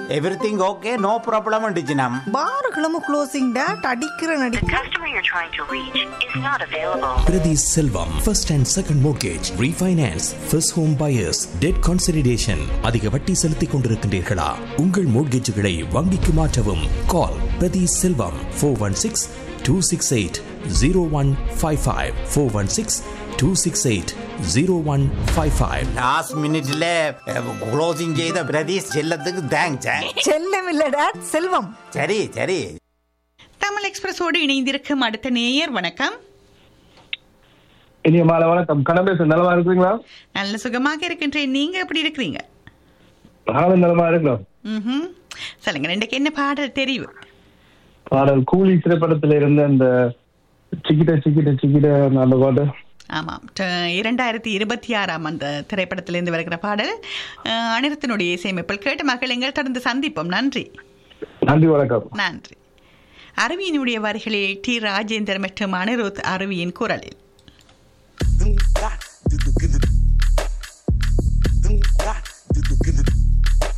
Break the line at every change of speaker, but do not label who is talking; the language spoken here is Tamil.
எவ்ரிதிங் ஓகே நோ ப்ராப்ளம் டிஜினம்
பாருகளும் க்ளோசிங் டேட் அடிக்கிற நடி
The customer you're trying to reach is not available.
Priti Selvam, first and second mortgage, refinance, first home buyers, debt consolidation. அதிக வட்டி செலுத்திக் கொண்டிருக்கின்றீர்களா உங்கள் மோட்கேஜுகளை வங்கிக்கு மாற்றவும் call Prathi Selvam four one six two six eight zero one five five four one six two six eight zero one five five
last மினிட்ல க்ளோசிங் செய்த பிரதீஷ் செல்லத்துக்கு தேங்க்ஸ்
செல்லம் இல்ல டேட் செல்வம்
சரி சரி
தமிழ் எக்ஸ்பிரஸோடு இணைந்திருக்கும் அடுத்த நேயர் வணக்கம்
இனிய மாலை வணக்கம் கடம்பேசன் நலமா இருக்கிறீங்களா
நல்ல சுகமாக இருக்கின்றேன் நீங்க எப்படி இருக்கிறீங்க
நானும் நலமா இருக்கிறோம்
ம்ஹும். சொல்லுங்க ரெண்டுக்கு என்ன பாடல் தெரிவு
பாடல் கூலி திரைப்படத்துல இருந்த அந்த சிக்கிட்ட சிக்கிட்ட சிக்கிட்ட அந்த பாட்டு
ஆமாம் ட- இரண்டாயிரத்தி இருபத்தி ஆறாம் அந்த திரைப்படத்திலிருந்து வருகிற பாடல் அஹ், அனிருத்தினுடைய இசையமைப்பில் கேட்ட மக்கள் எங்கள் தொடர்ந்து சந்திப்போம் நன்றி
நன்றி வணக்கம்
நன்றி அருவியினுடைய வரிகளில் டி ராஜேந்தர் மற்றும் அனிருத் அருவியின் குரலில்